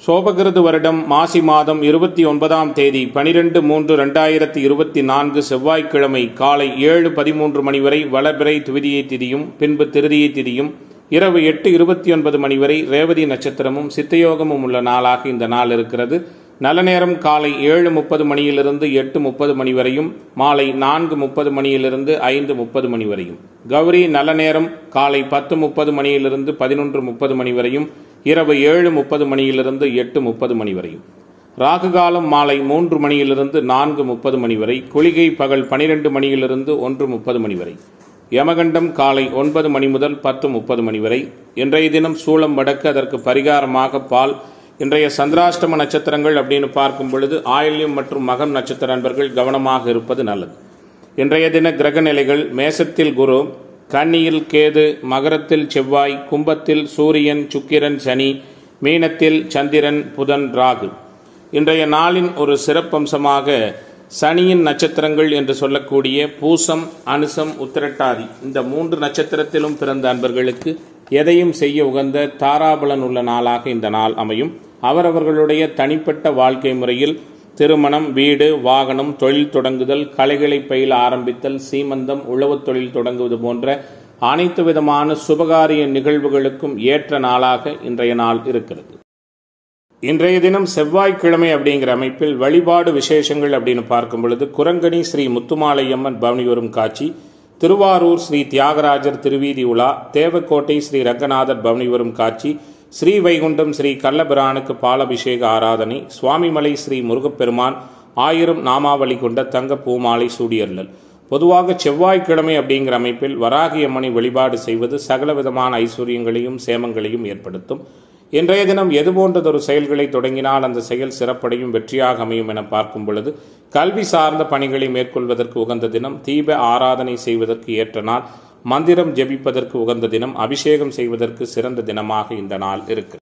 சோபகிருது வருடம் மாசி மாதம் இருபத்தி ஒன்பதாம் தேதி பனிரெண்டு மூன்று ரெண்டாயிரத்தி இருபத்தி நான்கு செவ்வாய்க்கிழமை காலை ஏழு பதிமூன்று மணி வரை வளர்பிறை துவிதியை திதியும் பின்பு திருதியை திதியும் இரவு எட்டு இருபத்தி ஒன்பது மணி வரை ரேவதி நட்சத்திரமும் சித்தயோகமும் உள்ள நாளாக இந்த நாள் இருக்கிறது நல்ல நேரம் காலை ஏழு முப்பது மணியிலிருந்து எட்டு முப்பது மணி வரையும் மாலை நான்கு முப்பது மணியிலிருந்து ஐந்து முப்பது மணி வரையும் கௌரி நல்ல நேரம் காலை பத்து முப்பது மணியிலிருந்து பதினொன்று முப்பது மணி வரையும் இரவு ஏழு முப்பது மணியிலிருந்து எட்டு முப்பது மணி வரையும் ராகு காலம் மாலை மூன்று மணியிலிருந்து நான்கு முப்பது மணி வரை குளிகை பகல் பனிரெண்டு மணியிலிருந்து ஒன்று முப்பது மணி வரை யமகண்டம் காலை ஒன்பது மணி முதல் பத்து முப்பது மணி வரை இன்றைய தினம் சூளம் வடக்கு அதற்கு பரிகாரமாக பால் இன்றைய சந்திராஷ்டம நட்சத்திரங்கள் அப்படின்னு பார்க்கும் பொழுது ஆயில்யம் மற்றும் மகம் நட்சத்திர நண்பர்கள் கவனமாக இருப்பது நல்லது இன்றைய தின கிரக நிலைகள் மேசத்தில் குரு கன்னியில் கேது மகரத்தில் செவ்வாய் கும்பத்தில் சூரியன் சுக்கிரன் சனி மீனத்தில் சந்திரன் புதன் ராகு இன்றைய நாளின் ஒரு சிறப்பம்சமாக சனியின் நட்சத்திரங்கள் என்று சொல்லக்கூடிய பூசம் அனுசம் உத்திரட்டாதி இந்த மூன்று நட்சத்திரத்திலும் பிறந்த அன்பர்களுக்கு எதையும் செய்ய உகந்த தாராபலன் உள்ள நாளாக இந்த நாள் அமையும் அவரவர்களுடைய தனிப்பட்ட வாழ்க்கை முறையில் திருமணம் வீடு வாகனம் தொழில் தொடங்குதல் கலைகளை பயில ஆரம்பித்தல் சீமந்தம் உழவுத் தொழில் தொடங்குவது போன்ற அனைத்து விதமான சுபகாரிய நிகழ்வுகளுக்கும் ஏற்ற நாளாக இன்றைய நாள் இருக்கிறது இன்றைய தினம் செவ்வாய்க்கிழமை அப்படிங்கிற அமைப்பில் வழிபாடு விசேஷங்கள் அப்படின்னு பார்க்கும் பொழுது குரங்கணி ஸ்ரீ முத்துமாலையம்மன் பவனி வரும் காட்சி திருவாரூர் ஸ்ரீ தியாகராஜர் திருவீதி உலா தேவக்கோட்டை ஸ்ரீ ரங்கநாதர் பவனி வரும் காட்சி ஸ்ரீ வைகுண்டம் ஸ்ரீ கள்ளபிரானுக்கு பாலபிஷேக ஆராதனை சுவாமிமலை ஸ்ரீ முருகப்பெருமான் ஆயிரம் நாமாவளி கொண்ட தங்க பூமாலை சூடியர்லல் பொதுவாக செவ்வாய்க்கிழமை அப்படிங்கிற அமைப்பில் வராகி அம்மனை வழிபாடு செய்வது சகலவிதமான ஐஸ்வர்யங்களையும் சேமங்களையும் ஏற்படுத்தும் இன்றைய தினம் எது போன்றதொரு செயல்களை தொடங்கினால் அந்த செயல் சிறப்படையும் வெற்றியாக அமையும் என பார்க்கும் பொழுது கல்வி சார்ந்த பணிகளை மேற்கொள்வதற்கு உகந்த தினம் தீப ஆராதனை செய்வதற்கு ஏற்ற நாள் மந்திரம் ஜெபிப்பதற்கு உகந்த தினம் அபிஷேகம் செய்வதற்கு சிறந்த தினமாக இந்த நாள் இருக்கு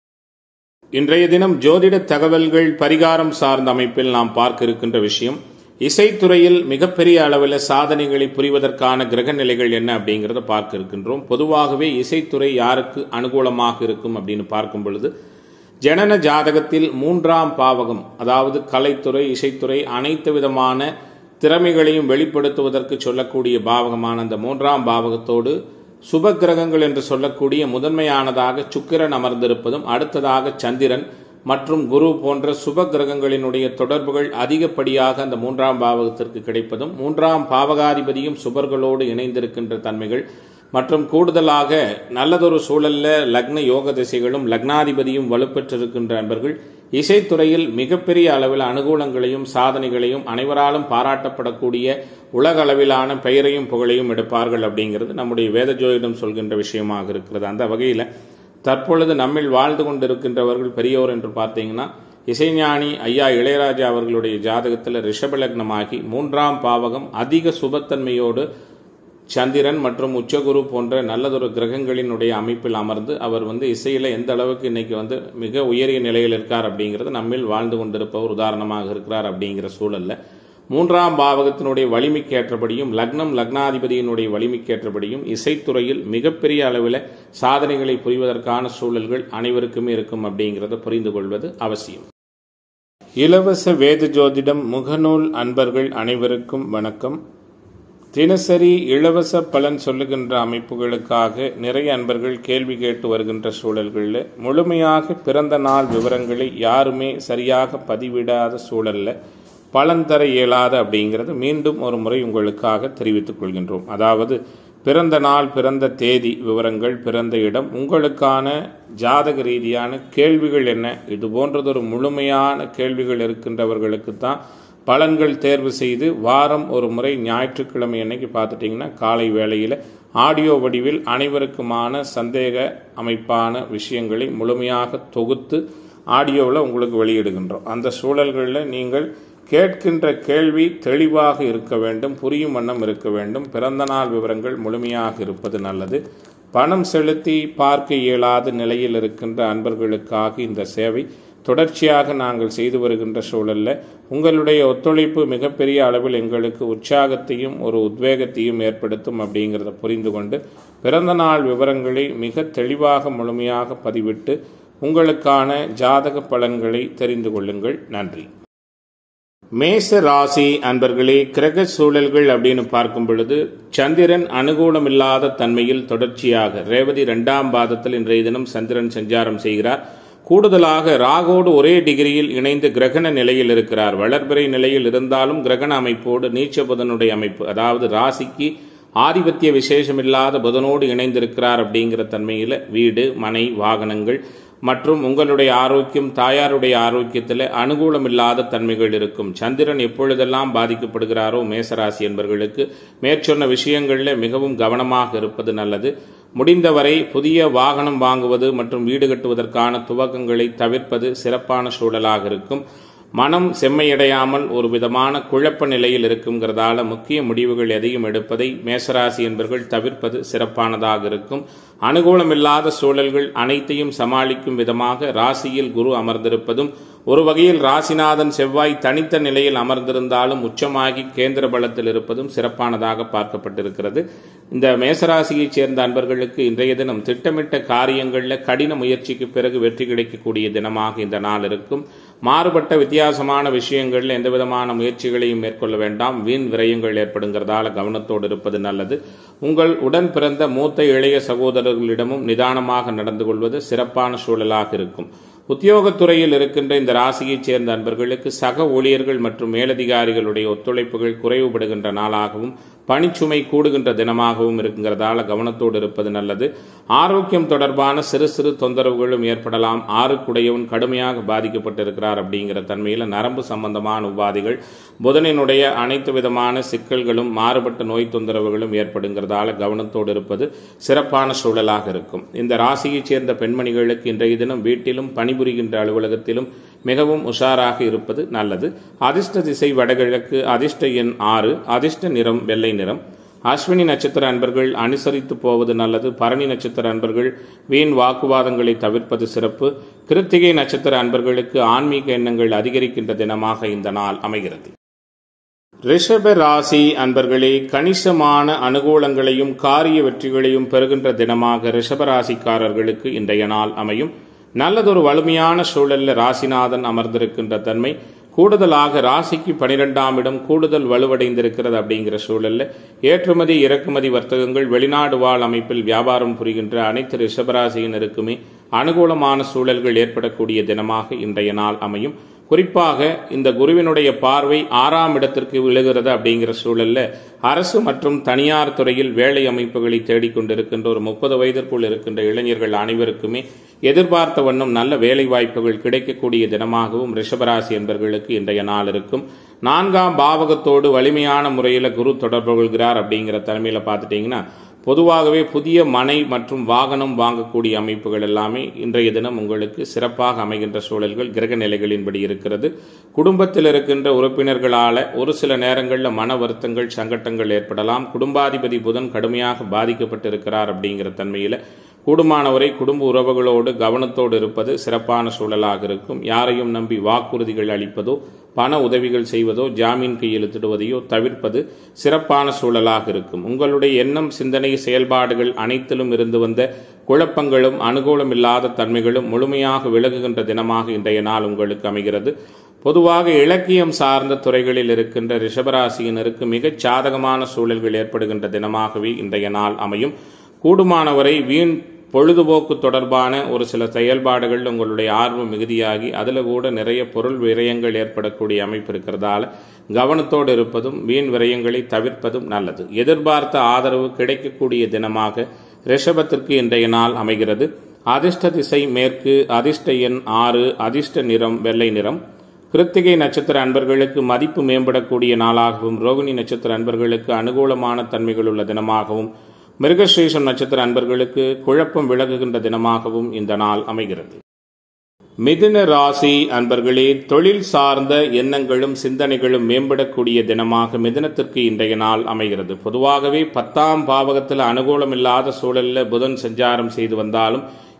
இன்றைய தினம் ஜோதிட தகவல்கள் பரிகாரம் சார்ந்த அமைப்பில் நாம் பார்க்க இருக்கின்ற விஷயம் இசைத்துறையில் மிகப்பெரிய அளவில் சாதனைகளை புரிவதற்கான கிரக நிலைகள் என்ன அப்படிங்கிறத பார்க்க இருக்கின்றோம் பொதுவாகவே இசைத்துறை யாருக்கு அனுகூலமாக இருக்கும் அப்படின்னு பார்க்கும் பொழுது ஜனன ஜாதகத்தில் மூன்றாம் பாவகம் அதாவது கலைத்துறை இசைத்துறை அனைத்து விதமான திறமைகளையும் வெளிப்படுத்துவதற்கு சொல்லக்கூடிய பாவகமான அந்த மூன்றாம் பாவகத்தோடு சுப கிரகங்கள் என்று சொல்லக்கூடிய முதன்மையானதாக சுக்கிரன் அமர்ந்திருப்பதும் அடுத்ததாக சந்திரன் மற்றும் குரு போன்ற சுப கிரகங்களினுடைய தொடர்புகள் அதிகப்படியாக அந்த மூன்றாம் பாவகத்திற்கு கிடைப்பதும் மூன்றாம் பாவகாதிபதியும் சுபர்களோடு இணைந்திருக்கின்ற தன்மைகள் மற்றும் கூடுதலாக நல்லதொரு சூழல்ல லக்ன யோக திசைகளும் லக்னாதிபதியும் வலுப்பெற்றிருக்கின்ற நண்பர்கள் இசைத்துறையில் மிகப்பெரிய அளவில் அனுகூலங்களையும் சாதனைகளையும் அனைவராலும் பாராட்டப்படக்கூடிய உலக அளவிலான பெயரையும் புகழையும் எடுப்பார்கள் அப்படிங்கிறது நம்முடைய வேத ஜோதிடம் சொல்கின்ற விஷயமாக இருக்கிறது அந்த வகையில் தற்பொழுது நம்மில் வாழ்ந்து கொண்டிருக்கின்றவர்கள் பெரியோர் என்று பார்த்தீங்கன்னா இசைஞானி ஐயா இளையராஜா அவர்களுடைய ஜாதகத்தில் ரிஷபலக்னமாகி மூன்றாம் பாவகம் அதிக சுபத்தன்மையோடு சந்திரன் மற்றும் உச்சகுரு போன்ற நல்லதொரு கிரகங்களினுடைய அமைப்பில் அமர்ந்து அவர் வந்து இசையில் எந்த அளவுக்கு இன்னைக்கு வந்து மிக உயரிய நிலையில் இருக்கார் அப்படிங்கிறது நம்மில் வாழ்ந்து கொண்டிருப்பவர் உதாரணமாக இருக்கிறார் அப்படிங்கிற சூழல்ல மூன்றாம் பாவகத்தினுடைய வலிமைக்கேற்றபடியும் லக்னம் லக்னாதிபதியினுடைய வலிமைக்கேற்றபடியும் இசைத்துறையில் மிகப்பெரிய அளவில் சாதனைகளை புரிவதற்கான சூழல்கள் அனைவருக்குமே இருக்கும் அப்படிங்கிறத புரிந்து கொள்வது அவசியம் இலவச வேத ஜோதிடம் முகநூல் அன்பர்கள் அனைவருக்கும் வணக்கம் தினசரி இலவச பலன் சொல்லுகின்ற அமைப்புகளுக்காக நிறைய அன்பர்கள் கேள்வி கேட்டு வருகின்ற சூழல்களில் முழுமையாக பிறந்த நாள் விவரங்களை யாருமே சரியாக பதிவிடாத சூழல்ல பலன் தர இயலாது அப்படிங்கிறது மீண்டும் ஒரு முறை உங்களுக்காக தெரிவித்துக் கொள்கின்றோம் அதாவது பிறந்த நாள் பிறந்த தேதி விவரங்கள் பிறந்த இடம் உங்களுக்கான ஜாதக ரீதியான கேள்விகள் என்ன இது போன்றதொரு முழுமையான கேள்விகள் இருக்கின்றவர்களுக்கு தான் பலன்கள் தேர்வு செய்து வாரம் ஒரு முறை ஞாயிற்றுக்கிழமை அன்னைக்கு பார்த்துட்டிங்கன்னா காலை வேளையில் ஆடியோ வடிவில் அனைவருக்குமான சந்தேக அமைப்பான விஷயங்களை முழுமையாக தொகுத்து ஆடியோவில் உங்களுக்கு வெளியிடுகின்றோம் அந்த சூழல்களில் நீங்கள் கேட்கின்ற கேள்வி தெளிவாக இருக்க வேண்டும் புரியும் வண்ணம் இருக்க வேண்டும் பிறந்த நாள் விவரங்கள் முழுமையாக இருப்பது நல்லது பணம் செலுத்தி பார்க்க இயலாத நிலையில் இருக்கின்ற அன்பர்களுக்காக இந்த சேவை தொடர்ச்சியாக நாங்கள் செய்து வருகின்ற சூழல்ல உங்களுடைய ஒத்துழைப்பு மிகப்பெரிய அளவில் எங்களுக்கு உற்சாகத்தையும் ஒரு உத்வேகத்தையும் ஏற்படுத்தும் அப்படிங்கிறத புரிந்து கொண்டு பிறந்த நாள் விவரங்களை மிக தெளிவாக முழுமையாக பதிவிட்டு உங்களுக்கான ஜாதக பலன்களை தெரிந்து கொள்ளுங்கள் நன்றி மேச ராசி அன்பர்களே கிரக சூழல்கள் அப்படின்னு பார்க்கும் பொழுது சந்திரன் அனுகூலமில்லாத தன்மையில் தொடர்ச்சியாக ரேவதி இரண்டாம் பாதத்தில் இன்றைய தினம் சந்திரன் சஞ்சாரம் செய்கிறார் கூடுதலாக ராகோடு ஒரே டிகிரியில் இணைந்து கிரகண நிலையில் இருக்கிறார் வளர்பிறை நிலையில் இருந்தாலும் கிரகண அமைப்போடு நீச்ச புதனுடைய அமைப்பு அதாவது ராசிக்கு ஆதிபத்திய விசேஷமில்லாத புதனோடு இணைந்திருக்கிறார் அப்படிங்கிற தன்மையில் வீடு மனை வாகனங்கள் மற்றும் உங்களுடைய ஆரோக்கியம் தாயாருடைய ஆரோக்கியத்தில் அனுகூலமில்லாத தன்மைகள் இருக்கும் சந்திரன் எப்பொழுதெல்லாம் பாதிக்கப்படுகிறாரோ மேசராசி என்பவர்களுக்கு மேற்சொன்ன விஷயங்களில் மிகவும் கவனமாக இருப்பது நல்லது முடிந்தவரை புதிய வாகனம் வாங்குவது மற்றும் வீடு கட்டுவதற்கான துவக்கங்களை தவிர்ப்பது சிறப்பான சூழலாக இருக்கும் மனம் செம்மையடையாமல் ஒரு விதமான குழப்ப நிலையில் இருக்குங்கிறதால முக்கிய முடிவுகள் எதையும் எடுப்பதை மேசராசி என்பவர்கள் தவிர்ப்பது சிறப்பானதாக இருக்கும் அனுகூலமில்லாத சூழல்கள் அனைத்தையும் சமாளிக்கும் விதமாக ராசியில் குரு அமர்ந்திருப்பதும் ஒரு வகையில் ராசிநாதன் செவ்வாய் தனித்த நிலையில் அமர்ந்திருந்தாலும் உச்சமாகி கேந்திர பலத்தில் இருப்பதும் சிறப்பானதாக பார்க்கப்பட்டிருக்கிறது இந்த மேசராசியைச் சேர்ந்த அன்பர்களுக்கு இன்றைய தினம் திட்டமிட்ட காரியங்களில் கடின முயற்சிக்கு பிறகு வெற்றி கிடைக்கக்கூடிய தினமாக இந்த நாள் இருக்கும் மாறுபட்ட வித்தியாசமான விஷயங்களில் எந்த விதமான முயற்சிகளையும் மேற்கொள்ள வேண்டாம் வீண் விரயங்கள் ஏற்படுங்கிறதால கவனத்தோடு இருப்பது நல்லது உங்கள் உடன் பிறந்த மூத்த இளைய சகோதரர்களிடமும் நிதானமாக நடந்து கொள்வது சிறப்பான சூழலாக இருக்கும் உத்தியோகத்துறையில் இருக்கின்ற இந்த ராசியைச் சேர்ந்த அன்பர்களுக்கு சக ஊழியர்கள் மற்றும் மேலதிகாரிகளுடைய ஒத்துழைப்புகள் குறைவுபடுகின்ற நாளாகவும் பணிச்சுமை கூடுகின்ற தினமாகவும் இருக்குங்கிறதால கவனத்தோடு இருப்பது நல்லது ஆரோக்கியம் தொடர்பான சிறு சிறு தொந்தரவுகளும் ஏற்படலாம் ஆறுக்குடையவன் கடுமையாக பாதிக்கப்பட்டிருக்கிறார் அப்படிங்கிற தன்மையில் நரம்பு சம்பந்தமான உபாதிகள் புதனினுடைய அனைத்து விதமான சிக்கல்களும் மாறுபட்ட நோய் தொந்தரவுகளும் ஏற்படுங்கிறதால கவனத்தோடு இருப்பது சிறப்பான சூழலாக இருக்கும் இந்த ராசியைச் சேர்ந்த பெண்மணிகளுக்கு இன்றைய தினம் வீட்டிலும் பணிபுரிகின்ற அலுவலகத்திலும் மிகவும் உஷாராக இருப்பது நல்லது அதிர்ஷ்ட திசை வடகிழக்கு அதிர்ஷ்ட எண் ஆறு அதிர்ஷ்ட நிறம் வெள்ளை நிறம் அஸ்வினி நட்சத்திர அன்பர்கள் அனுசரித்து போவது நல்லது பரணி நட்சத்திர அன்பர்கள் வீண் வாக்குவாதங்களை தவிர்ப்பது சிறப்பு கிருத்திகை நட்சத்திர அன்பர்களுக்கு ஆன்மீக எண்ணங்கள் அதிகரிக்கின்ற தினமாக இந்த நாள் அமைகிறது ரிஷப ராசி அன்பர்களே கணிசமான அனுகூலங்களையும் காரிய வெற்றிகளையும் பெறுகின்ற தினமாக ரிஷபராசிக்காரர்களுக்கு இன்றைய நாள் அமையும் நல்லதொரு வலிமையான சூழலில் ராசிநாதன் அமர்ந்திருக்கின்ற தன்மை கூடுதலாக ராசிக்கு பனிரெண்டாம் இடம் கூடுதல் வலுவடைந்திருக்கிறது அப்படிங்கிற சூழலில் ஏற்றுமதி இறக்குமதி வர்த்தகங்கள் வெளிநாடு வாழ் அமைப்பில் வியாபாரம் புரிகின்ற அனைத்து ரிஷபராசியினருக்குமே அனுகூலமான சூழல்கள் ஏற்படக்கூடிய தினமாக இன்றைய நாள் அமையும் குறிப்பாக இந்த குருவினுடைய பார்வை ஆறாம் இடத்திற்கு விழுகிறது அப்படிங்கிற சூழல்ல அரசு மற்றும் தனியார் துறையில் வேலை அமைப்புகளை தேடிக்கொண்டிருக்கின்ற ஒரு முப்பது வயதிற்குள் இருக்கின்ற இளைஞர்கள் அனைவருக்குமே எதிர்பார்த்த வண்ணம் நல்ல வேலை வாய்ப்புகள் கிடைக்கக்கூடிய தினமாகவும் ரிஷபராசி என்பவர்களுக்கு இன்றைய நாள் இருக்கும் நான்காம் பாவகத்தோடு வலிமையான முறையில் குரு தொடர்பு கொள்கிறார் அப்படிங்கிற தலைமையில் பார்த்துட்டிங்கன்னா பொதுவாகவே புதிய மனை மற்றும் வாகனம் வாங்கக்கூடிய அமைப்புகள் எல்லாமே இன்றைய தினம் உங்களுக்கு சிறப்பாக அமைகின்ற சூழல்கள் கிரக நிலைகளின்படி இருக்கிறது குடும்பத்தில் இருக்கின்ற உறுப்பினர்களால் ஒரு சில நேரங்களில் மன வருத்தங்கள் சங்கட்டங்கள் ஏற்படலாம் குடும்பாதிபதி புதன் கடுமையாக பாதிக்கப்பட்டிருக்கிறார் அப்படிங்கிற தன்மையில் கூடுமானவரை குடும்ப உறவுகளோடு கவனத்தோடு இருப்பது சிறப்பான சூழலாக இருக்கும் யாரையும் நம்பி வாக்குறுதிகள் அளிப்பதோ பண உதவிகள் செய்வதோ ஜாமீன் கையெழுத்திடுவதையோ தவிர்ப்பது சிறப்பான சூழலாக இருக்கும் உங்களுடைய எண்ணம் சிந்தனை செயல்பாடுகள் அனைத்திலும் இருந்து வந்த குழப்பங்களும் அனுகூலம் இல்லாத தன்மைகளும் முழுமையாக விலகுகின்ற தினமாக இன்றைய நாள் உங்களுக்கு அமைகிறது பொதுவாக இலக்கியம் சார்ந்த துறைகளில் இருக்கின்ற ரிஷபராசியினருக்கு மிகச் சாதகமான சூழல்கள் ஏற்படுகின்ற தினமாகவே இன்றைய நாள் அமையும் கூடுமானவரை வீண் பொழுதுபோக்கு தொடர்பான ஒரு சில செயல்பாடுகள் உங்களுடைய ஆர்வம் மிகுதியாகி அதில் கூட நிறைய பொருள் விரயங்கள் ஏற்படக்கூடிய அமைப்பு இருக்கிறதால கவனத்தோடு இருப்பதும் வீண் விரயங்களை தவிர்ப்பதும் நல்லது எதிர்பார்த்த ஆதரவு கிடைக்கக்கூடிய தினமாக ரிஷபத்திற்கு இன்றைய நாள் அமைகிறது அதிர்ஷ்ட திசை மேற்கு அதிர்ஷ்ட எண் ஆறு அதிர்ஷ்ட நிறம் வெள்ளை நிறம் கிருத்திகை நட்சத்திர அன்பர்களுக்கு மதிப்பு மேம்படக்கூடிய நாளாகவும் ரோகிணி நட்சத்திர அன்பர்களுக்கு அனுகூலமான தன்மைகள் உள்ள தினமாகவும் மிருகஸ்ரீஷம் நட்சத்திர அன்பர்களுக்கு குழப்பம் விலகுகின்ற தினமாகவும் இந்த நாள் அமைகிறது மிதுன ராசி அன்பர்களே தொழில் சார்ந்த எண்ணங்களும் சிந்தனைகளும் மேம்படக்கூடிய தினமாக மிதுனத்திற்கு இன்றைய நாள் அமைகிறது பொதுவாகவே பத்தாம் பாவகத்தில் அனுகூலம் இல்லாத சூழலில் புதன் சஞ்சாரம் செய்து வந்தாலும்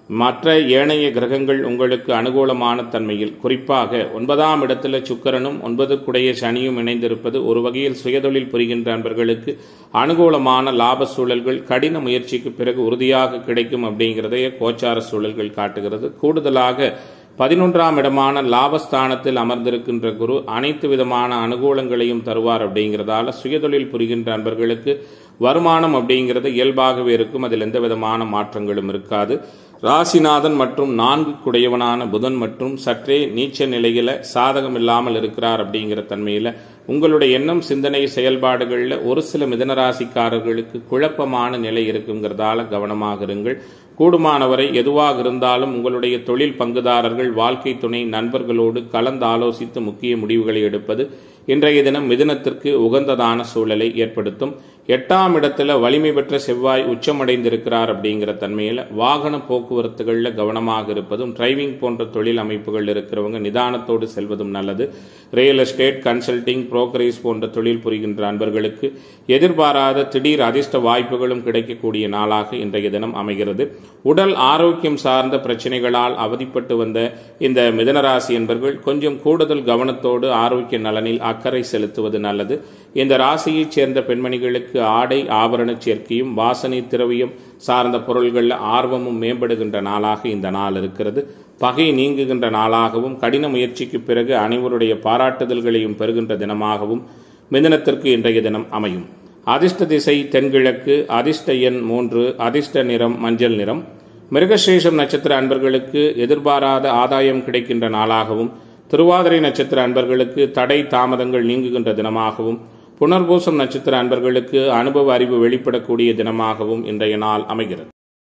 மற்ற ஏனைய கிரகங்கள் உங்களுக்கு அனுகூலமான தன்மையில் குறிப்பாக ஒன்பதாம் இடத்துல சுக்கரனும் ஒன்பதுக்குடைய சனியும் இணைந்திருப்பது ஒரு வகையில் சுயதொழில் புரிகின்ற அன்பர்களுக்கு அனுகூலமான லாப சூழல்கள் கடின முயற்சிக்கு பிறகு உறுதியாக கிடைக்கும் அப்படிங்கிறதைய கோச்சார சூழல்கள் காட்டுகிறது கூடுதலாக பதினொன்றாம் இடமான லாபஸ்தானத்தில் அமர்ந்திருக்கின்ற குரு அனைத்து விதமான அனுகூலங்களையும் தருவார் அப்படிங்கிறதால சுயதொழில் புரிகின்ற அன்பர்களுக்கு வருமானம் அப்படிங்கிறது இயல்பாகவே இருக்கும் அதில் எந்த விதமான மாற்றங்களும் இருக்காது ராசிநாதன் மற்றும் நான்கு குடையவனான புதன் மற்றும் சற்றே நீச்ச நிலையில சாதகம் இல்லாமல் இருக்கிறார் அப்படிங்கிற தன்மையில உங்களுடைய எண்ணம் சிந்தனை செயல்பாடுகளில் ஒரு சில மிதனராசிக்காரர்களுக்கு குழப்பமான நிலை இருக்குங்கிறதால கவனமாக இருங்கள் கூடுமானவரை எதுவாக இருந்தாலும் உங்களுடைய தொழில் பங்குதாரர்கள் வாழ்க்கை துணை நண்பர்களோடு கலந்து ஆலோசித்து முக்கிய முடிவுகளை எடுப்பது இன்றைய தினம் மிதுனத்திற்கு உகந்ததான சூழலை ஏற்படுத்தும் எட்டாம் இடத்துல வலிமை பெற்ற செவ்வாய் உச்சமடைந்திருக்கிறார் அப்படிங்கிற தன்மையில் வாகன போக்குவரத்துகளில் கவனமாக இருப்பதும் டிரைவிங் போன்ற தொழில் அமைப்புகள் இருக்கிறவங்க நிதானத்தோடு செல்வதும் நல்லது ரியல் எஸ்டேட் கன்சல்டிங் புரோக்கரேஜ் போன்ற தொழில் புரிகின்ற அன்பர்களுக்கு எதிர்பாராத திடீர் அதிர்ஷ்ட வாய்ப்புகளும் கிடைக்கக்கூடிய நாளாக இன்றைய தினம் அமைகிறது உடல் ஆரோக்கியம் சார்ந்த பிரச்சனைகளால் அவதிப்பட்டு வந்த இந்த மிதனராசி என்பர்கள் கொஞ்சம் கூடுதல் கவனத்தோடு ஆரோக்கிய நலனில் அக்கறை செலுத்துவது நல்லது இந்த ராசியைச் சேர்ந்த பெண்மணிகளுக்கு ஆடை ஆபரண சேர்க்கையும் வாசனை திரவியம் சார்ந்த பொருள்களில் ஆர்வமும் மேம்படுகின்ற நாளாக இந்த நாள் இருக்கிறது பகை நீங்குகின்ற நாளாகவும் கடின முயற்சிக்கு பிறகு அனைவருடைய பாராட்டுதல்களையும் பெறுகின்ற தினமாகவும் மிதனத்திற்கு இன்றைய தினம் அமையும் அதிர்ஷ்ட திசை தென்கிழக்கு அதிர்ஷ்ட எண் மூன்று அதிர்ஷ்ட நிறம் மஞ்சள் நிறம் மிருகசேஷம் நட்சத்திர அன்பர்களுக்கு எதிர்பாராத ஆதாயம் கிடைக்கின்ற நாளாகவும் திருவாதிரை நட்சத்திர அன்பர்களுக்கு தடை தாமதங்கள் நீங்குகின்ற தினமாகவும் புனர்பூசம் நட்சத்திர அன்பர்களுக்கு அனுபவ அறிவு வெளிப்படக்கூடிய தினமாகவும் இன்றைய நாள் அமைகிறது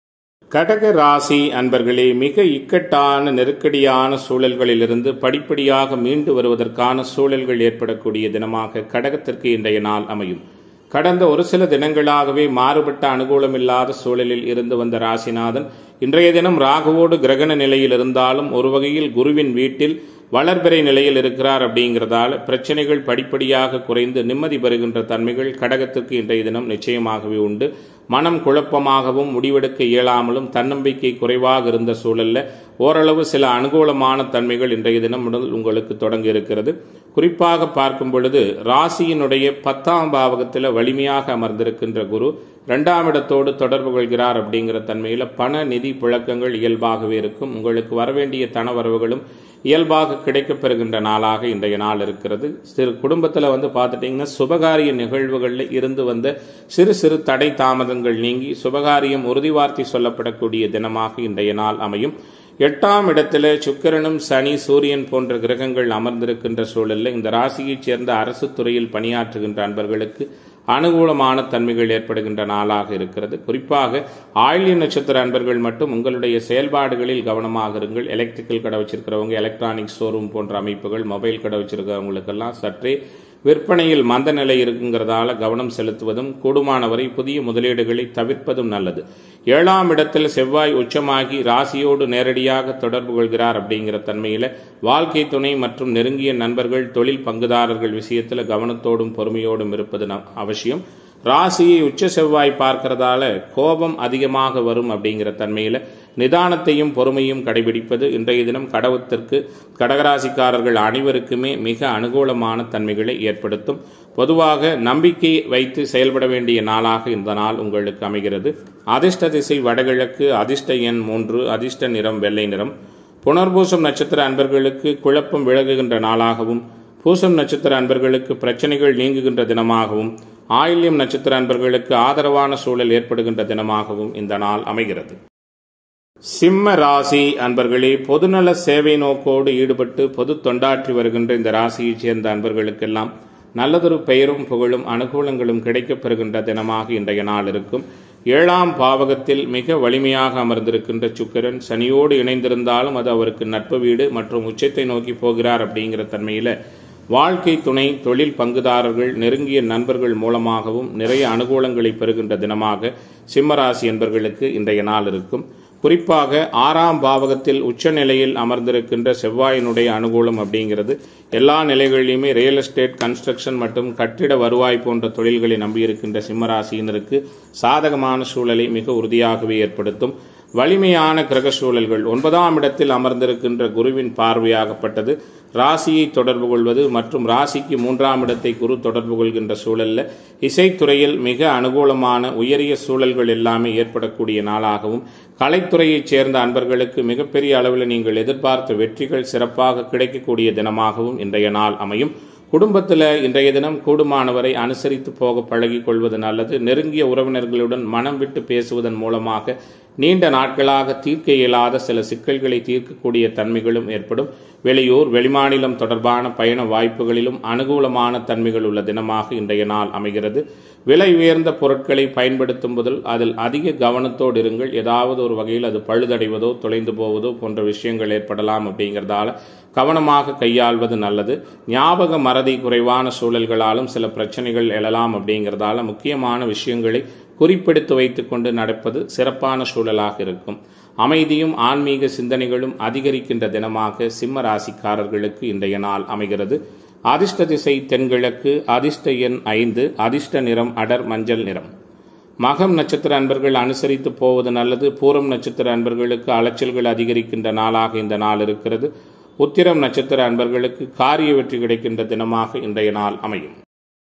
கடக ராசி அன்பர்களே மிக இக்கட்டான நெருக்கடியான சூழல்களிலிருந்து படிப்படியாக மீண்டு வருவதற்கான சூழல்கள் ஏற்படக்கூடிய தினமாக கடகத்திற்கு இன்றைய நாள் அமையும் கடந்த ஒரு சில தினங்களாகவே மாறுபட்ட அனுகூலமில்லாத சூழலில் இருந்து வந்த ராசிநாதன் இன்றைய தினம் ராகுவோடு கிரகண நிலையில் இருந்தாலும் ஒரு வகையில் குருவின் வீட்டில் வளர்பிறை நிலையில் இருக்கிறார் அப்படிங்கிறதால பிரச்சனைகள் படிப்படியாக குறைந்து நிம்மதி பெறுகின்ற தன்மைகள் கடகத்திற்கு இன்றைய தினம் நிச்சயமாகவே உண்டு மனம் குழப்பமாகவும் முடிவெடுக்க இயலாமலும் தன்னம்பிக்கை குறைவாக இருந்த சூழல்ல ஓரளவு சில அனுகூலமான தன்மைகள் இன்றைய தினம் முதல் உங்களுக்கு தொடங்க இருக்கிறது குறிப்பாக பார்க்கும் பொழுது ராசியினுடைய பத்தாம் பாவகத்தில் வலிமையாக அமர்ந்திருக்கின்ற குரு இரண்டாம் இடத்தோடு தொடர்பு கொள்கிறார் அப்படிங்கிற தன்மையில் பண நிதி புழக்கங்கள் இயல்பாகவே இருக்கும் உங்களுக்கு வரவேண்டிய தனவரவுகளும் இயல்பாக கிடைக்கப்பெறுகின்ற நாளாக இன்றைய நாள் இருக்கிறது சிறு குடும்பத்தில் வந்து பார்த்துட்டிங்கன்னா சுபகாரிய நிகழ்வுகளில் இருந்து வந்த சிறு சிறு தடை தாமதங்கள் நீங்கி சுபகாரியம் உறுதிவார்த்தை சொல்லப்படக்கூடிய தினமாக இன்றைய நாள் அமையும் எட்டாம் இடத்துல சுக்கிரனும் சனி சூரியன் போன்ற கிரகங்கள் அமர்ந்திருக்கின்ற சூழலில் இந்த ராசியைச் சேர்ந்த அரசு துறையில் பணியாற்றுகின்ற அன்பர்களுக்கு அனுகூலமான தன்மைகள் ஏற்படுகின்ற நாளாக இருக்கிறது குறிப்பாக ஆயில்ய நட்சத்திர அன்பர்கள் மட்டும் உங்களுடைய செயல்பாடுகளில் கவனமாக இருங்கள் எலக்ட்ரிக்கல் கடை வச்சிருக்கிறவங்க எலக்ட்ரானிக் ஷோரூம் போன்ற அமைப்புகள் மொபைல் கடை வச்சிருக்கிறவங்களுக்கெல்லாம் சற்றே விற்பனையில் மந்த நிலை இருக்குங்கிறதால கவனம் செலுத்துவதும் கூடுமானவரை புதிய முதலீடுகளை தவிர்ப்பதும் நல்லது ஏழாம் இடத்தில் செவ்வாய் உச்சமாகி ராசியோடு நேரடியாக தொடர்பு கொள்கிறார் அப்படிங்கிற தன்மையில் வாழ்க்கை துணை மற்றும் நெருங்கிய நண்பர்கள் தொழில் பங்குதாரர்கள் விஷயத்தில் கவனத்தோடும் பொறுமையோடும் இருப்பது அவசியம் ராசியை உச்ச செவ்வாய் பார்க்கறதால கோபம் அதிகமாக வரும் அப்படிங்கிற தன்மையில் நிதானத்தையும் பொறுமையும் கடைபிடிப்பது இன்றைய தினம் கடவுத்திற்கு கடகராசிக்காரர்கள் அனைவருக்குமே மிக அனுகூலமான தன்மைகளை ஏற்படுத்தும் பொதுவாக நம்பிக்கை வைத்து செயல்பட வேண்டிய நாளாக இந்த நாள் உங்களுக்கு அமைகிறது அதிர்ஷ்ட திசை வடகிழக்கு அதிர்ஷ்ட எண் மூன்று அதிர்ஷ்ட நிறம் வெள்ளை நிறம் புனர்பூசம் நட்சத்திர அன்பர்களுக்கு குழப்பம் விலகுகின்ற நாளாகவும் பூசம் நட்சத்திர அன்பர்களுக்கு பிரச்சனைகள் நீங்குகின்ற தினமாகவும் ஆயில்யம் நட்சத்திர அன்பர்களுக்கு ஆதரவான சூழல் ஏற்படுகின்ற தினமாகவும் இந்த நாள் அமைகிறது சிம்ம ராசி அன்பர்களே பொதுநல சேவை நோக்கோடு ஈடுபட்டு பொது தொண்டாற்றி வருகின்ற இந்த ராசியைச் சேர்ந்த அன்பர்களுக்கெல்லாம் நல்லதொரு பெயரும் புகழும் அனுகூலங்களும் கிடைக்கப் பெறுகின்ற தினமாக இன்றைய நாள் இருக்கும் ஏழாம் பாவகத்தில் மிக வலிமையாக அமர்ந்திருக்கின்ற சுக்கிரன் சனியோடு இணைந்திருந்தாலும் அது அவருக்கு நட்பு வீடு மற்றும் உச்சத்தை நோக்கி போகிறார் அப்படிங்கிற தன்மையில் வாழ்க்கை துணை தொழில் பங்குதாரர்கள் நெருங்கிய நண்பர்கள் மூலமாகவும் நிறைய அனுகூலங்களை பெறுகின்ற தினமாக சிம்மராசி என்பர்களுக்கு இன்றைய நாள் இருக்கும் குறிப்பாக ஆறாம் பாவகத்தில் உச்சநிலையில் அமர்ந்திருக்கின்ற செவ்வாயினுடைய அனுகூலம் அப்படிங்கிறது எல்லா நிலைகளிலுமே ரியல் எஸ்டேட் கன்ஸ்ட்ரக்ஷன் மற்றும் கட்டிட வருவாய் போன்ற தொழில்களை நம்பியிருக்கின்ற சிம்மராசியினருக்கு சாதகமான சூழலை மிக உறுதியாகவே ஏற்படுத்தும் வலிமையான கிரக சூழல்கள் ஒன்பதாம் இடத்தில் அமர்ந்திருக்கின்ற குருவின் பார்வையாகப்பட்டது ராசியை தொடர்பு கொள்வது மற்றும் ராசிக்கு மூன்றாம் இடத்தை குரு தொடர்பு கொள்கின்ற சூழல்ல இசைத்துறையில் மிக அனுகூலமான உயரிய சூழல்கள் எல்லாமே ஏற்படக்கூடிய நாளாகவும் கலைத்துறையைச் சேர்ந்த அன்பர்களுக்கு மிகப்பெரிய அளவில் நீங்கள் எதிர்பார்த்த வெற்றிகள் சிறப்பாக கிடைக்கக்கூடிய தினமாகவும் இன்றைய நாள் அமையும் குடும்பத்தில் இன்றைய தினம் கூடுமானவரை அனுசரித்து போக பழகிக் கொள்வது நல்லது நெருங்கிய உறவினர்களுடன் மனம் விட்டு பேசுவதன் மூலமாக நீண்ட நாட்களாக தீர்க்க இயலாத சில சிக்கல்களை தீர்க்கக்கூடிய தன்மைகளும் ஏற்படும் வெளியூர் வெளிமாநிலம் தொடர்பான பயண வாய்ப்புகளிலும் அனுகூலமான தன்மைகள் உள்ள தினமாக இன்றைய நாள் அமைகிறது விலை உயர்ந்த பொருட்களை பயன்படுத்தும் போதில் அதில் அதிக கவனத்தோடு இருங்கள் ஏதாவது ஒரு வகையில் அது பழுதடைவதோ தொலைந்து போவதோ போன்ற விஷயங்கள் ஏற்படலாம் அப்படிங்கிறதால கவனமாக கையாள்வது நல்லது ஞாபக மறதி குறைவான சூழல்களாலும் சில பிரச்சனைகள் எழலாம் அப்படிங்கிறதால முக்கியமான விஷயங்களை குறிப்பெடுத்து வைத்துக்கொண்டு நடப்பது சிறப்பான சூழலாக இருக்கும் அமைதியும் ஆன்மீக சிந்தனைகளும் அதிகரிக்கின்ற தினமாக சிம்ம ராசிக்காரர்களுக்கு இன்றைய நாள் அமைகிறது அதிர்ஷ்ட திசை தென்கிழக்கு அதிர்ஷ்ட எண் ஐந்து அதிர்ஷ்ட நிறம் அடர் மஞ்சள் நிறம் மகம் நட்சத்திர அன்பர்கள் அனுசரித்து போவது நல்லது பூரம் நட்சத்திர அன்பர்களுக்கு அலைச்சல்கள் அதிகரிக்கின்ற நாளாக இந்த நாள் இருக்கிறது உத்திரம் நட்சத்திர அன்பர்களுக்கு காரிய வெற்றி கிடைக்கின்ற தினமாக இன்றைய நாள் அமையும்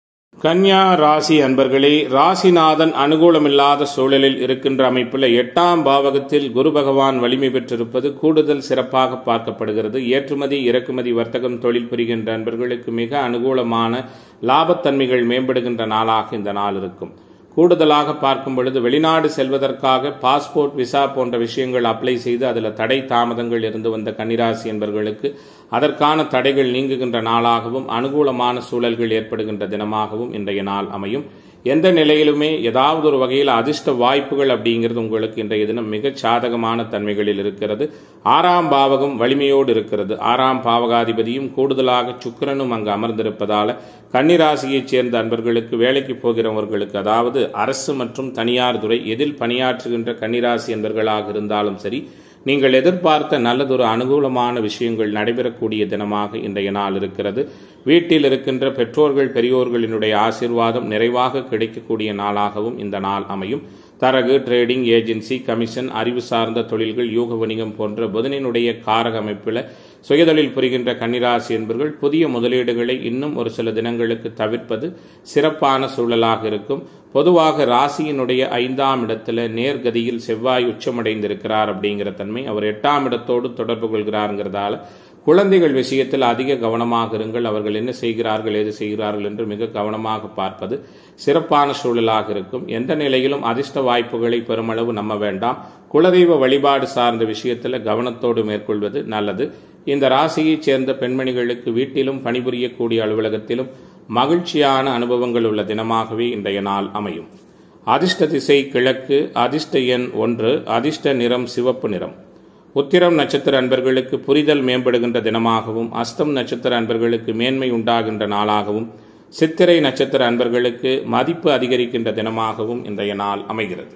கன்யா ராசி அன்பர்களே ராசிநாதன் அனுகூலமில்லாத சூழலில் இருக்கின்ற அமைப்பில் எட்டாம் பாவகத்தில் குரு பகவான் வலிமை பெற்றிருப்பது கூடுதல் சிறப்பாக பார்க்கப்படுகிறது ஏற்றுமதி இறக்குமதி வர்த்தகம் தொழில் புரிகின்ற அன்பர்களுக்கு மிக அனுகூலமான லாபத்தன்மைகள் மேம்படுகின்ற நாளாக இந்த நாள் இருக்கும் கூடுதலாக பார்க்கும் பொழுது வெளிநாடு செல்வதற்காக பாஸ்போர்ட் விசா போன்ற விஷயங்கள் அப்ளை செய்து அதில் தடை தாமதங்கள் இருந்து வந்த கன்னிராசி என்பவர்களுக்கு அதற்கான தடைகள் நீங்குகின்ற நாளாகவும் அனுகூலமான சூழல்கள் ஏற்படுகின்ற தினமாகவும் இன்றைய நாள் அமையும் எந்த நிலையிலுமே ஏதாவது ஒரு வகையில் அதிர்ஷ்ட வாய்ப்புகள் அப்படிங்கிறது உங்களுக்கு இன்றைய தினம் மிகச் சாதகமான தன்மைகளில் இருக்கிறது ஆறாம் பாவகம் வலிமையோடு இருக்கிறது ஆறாம் பாவகாதிபதியும் கூடுதலாக சுக்கிரனும் அங்கு அமர்ந்திருப்பதால கன்னிராசியைச் சேர்ந்த அன்பர்களுக்கு வேலைக்கு போகிறவர்களுக்கு அதாவது அரசு மற்றும் தனியார் துறை எதில் பணியாற்றுகின்ற கன்னிராசி என்பர்களாக இருந்தாலும் சரி நீங்கள் எதிர்பார்த்த நல்லதொரு அனுகூலமான விஷயங்கள் நடைபெறக்கூடிய தினமாக இன்றைய நாள் இருக்கிறது வீட்டில் இருக்கின்ற பெற்றோர்கள் பெரியோர்களினுடைய ஆசிர்வாதம் நிறைவாக கிடைக்கக்கூடிய நாளாகவும் இந்த நாள் அமையும் தரகு ட்ரேடிங் ஏஜென்சி கமிஷன் அறிவு சார்ந்த தொழில்கள் யூக வணிகம் போன்ற புதனினுடைய காரக அமைப்பில் சுயதொழில் புரிகின்ற கன்னிராசி என்பவர்கள் புதிய முதலீடுகளை இன்னும் ஒரு சில தினங்களுக்கு தவிர்ப்பது சிறப்பான சூழலாக இருக்கும் பொதுவாக ராசியினுடைய ஐந்தாம் இடத்துல நேர்கதியில் செவ்வாய் உச்சமடைந்திருக்கிறார் அப்படிங்கிற தன்மை அவர் எட்டாம் இடத்தோடு தொடர்பு கொள்கிறாருங்கிறதால குழந்தைகள் விஷயத்தில் அதிக கவனமாக இருங்கள் அவர்கள் என்ன செய்கிறார்கள் எது செய்கிறார்கள் என்று மிக கவனமாக பார்ப்பது சிறப்பான சூழலாக இருக்கும் எந்த நிலையிலும் அதிர்ஷ்ட வாய்ப்புகளை பெருமளவு நம்ப வேண்டாம் குலதெய்வ வழிபாடு சார்ந்த விஷயத்தில் கவனத்தோடு மேற்கொள்வது நல்லது இந்த ராசியைச் சேர்ந்த பெண்மணிகளுக்கு வீட்டிலும் பணிபுரியக்கூடிய அலுவலகத்திலும் மகிழ்ச்சியான அனுபவங்கள் உள்ள தினமாகவே இன்றைய நாள் அமையும் அதிர்ஷ்ட திசை கிழக்கு அதிர்ஷ்ட எண் ஒன்று அதிர்ஷ்ட நிறம் சிவப்பு நிறம் உத்திரம் நட்சத்திர அன்பர்களுக்கு புரிதல் மேம்படுகின்ற தினமாகவும் அஸ்தம் நட்சத்திர அன்பர்களுக்கு மேன்மை உண்டாகின்ற நாளாகவும் சித்திரை நட்சத்திர அன்பர்களுக்கு மதிப்பு அதிகரிக்கின்ற தினமாகவும் இன்றைய நாள் அமைகிறது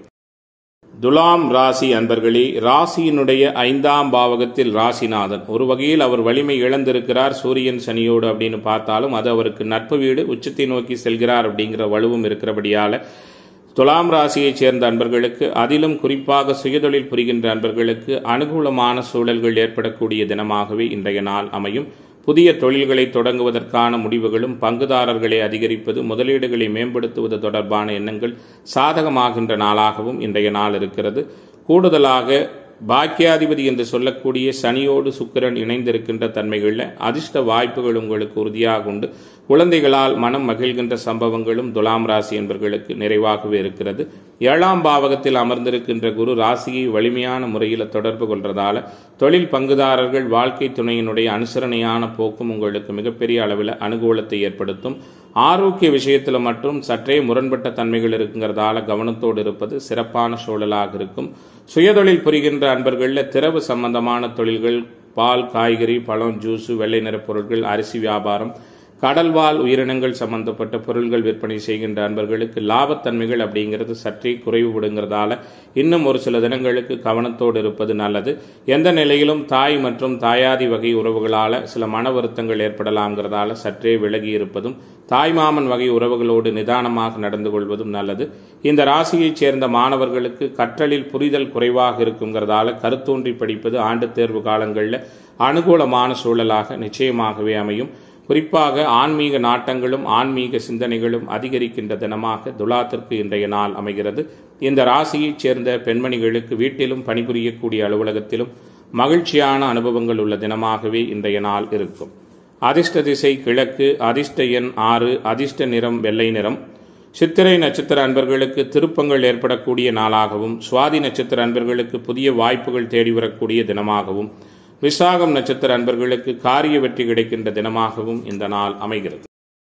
துலாம் ராசி அன்பர்களே ராசியினுடைய ஐந்தாம் பாவகத்தில் ராசிநாதன் ஒரு வகையில் அவர் வலிமை இழந்திருக்கிறார் சூரியன் சனியோடு அப்படின்னு பார்த்தாலும் அது அவருக்கு நட்பு வீடு உச்சத்தை நோக்கி செல்கிறார் அப்படிங்கிற வலுவும் இருக்கிறபடியால துலாம் ராசியைச் சேர்ந்த அன்பர்களுக்கு அதிலும் குறிப்பாக சுயதொழில் புரிகின்ற அன்பர்களுக்கு அனுகூலமான சூழல்கள் ஏற்படக்கூடிய தினமாகவே இன்றைய நாள் அமையும் புதிய தொழில்களை தொடங்குவதற்கான முடிவுகளும் பங்குதாரர்களை அதிகரிப்பது முதலீடுகளை மேம்படுத்துவது தொடர்பான எண்ணங்கள் சாதகமாகின்ற நாளாகவும் இன்றைய நாள் இருக்கிறது கூடுதலாக பாக்கியாதிபதி என்று சொல்லக்கூடிய சனியோடு சுக்கிரன் இணைந்திருக்கின்ற தன்மைகளில் அதிர்ஷ்ட வாய்ப்புகள் உங்களுக்கு உறுதியாக உண்டு குழந்தைகளால் மனம் மகிழ்கின்ற சம்பவங்களும் துலாம் ராசி என்பவர்களுக்கு நிறைவாகவே இருக்கிறது ஏழாம் பாவகத்தில் அமர்ந்திருக்கின்ற குரு ராசியை வலிமையான முறையில் தொடர்பு கொள்றதால தொழில் பங்குதாரர்கள் வாழ்க்கை துணையினுடைய அனுசரணையான போக்கும் உங்களுக்கு மிகப்பெரிய அளவில் அனுகூலத்தை ஏற்படுத்தும் ஆரோக்கிய விஷயத்தில் மற்றும் சற்றே முரண்பட்ட தன்மைகள் இருக்குங்கிறதால கவனத்தோடு இருப்பது சிறப்பான சூழலாக இருக்கும் சுயதொழில் புரிகின்ற அன்பர்களில் திறவு சம்பந்தமான தொழில்கள் பால் காய்கறி பழம் ஜூஸு வெள்ளை நிற பொருட்கள் அரிசி வியாபாரம் கடல்வாழ் உயிரினங்கள் சம்பந்தப்பட்ட பொருள்கள் விற்பனை செய்கின்ற அன்பர்களுக்கு லாபத்தன்மைகள் அப்படிங்கிறது சற்றே குறைவுபடுங்கிறதால இன்னும் ஒரு சில தினங்களுக்கு கவனத்தோடு இருப்பது நல்லது எந்த நிலையிலும் தாய் மற்றும் தாயாதி வகை உறவுகளால் சில மன வருத்தங்கள் ஏற்படலாம்ங்கிறதால சற்றே விலகி இருப்பதும் தாய்மாமன் வகை உறவுகளோடு நிதானமாக நடந்து கொள்வதும் நல்லது இந்த ராசியைச் சேர்ந்த மாணவர்களுக்கு கற்றலில் புரிதல் குறைவாக இருக்குங்கிறதால கருத்தோன்றி படிப்பது ஆண்டு தேர்வு காலங்களில் அனுகூலமான சூழலாக நிச்சயமாகவே அமையும் குறிப்பாக ஆன்மீக நாட்டங்களும் ஆன்மீக சிந்தனைகளும் அதிகரிக்கின்ற தினமாக துலாத்திற்கு இன்றைய நாள் அமைகிறது இந்த ராசியைச் சேர்ந்த பெண்மணிகளுக்கு வீட்டிலும் பணிபுரியக்கூடிய அலுவலகத்திலும் மகிழ்ச்சியான அனுபவங்கள் உள்ள தினமாகவே இன்றைய நாள் இருக்கும் அதிர்ஷ்ட திசை கிழக்கு அதிர்ஷ்ட எண் ஆறு அதிர்ஷ்ட நிறம் வெள்ளை நிறம் சித்திரை நட்சத்திர அன்பர்களுக்கு திருப்பங்கள் ஏற்படக்கூடிய நாளாகவும் சுவாதி நட்சத்திர அன்பர்களுக்கு புதிய வாய்ப்புகள் தேடி வரக்கூடிய தினமாகவும் விசாகம் நட்சத்திர அன்பர்களுக்கு காரிய வெற்றி கிடைக்கின்ற தினமாகவும் இந்த நாள் அமைகிறது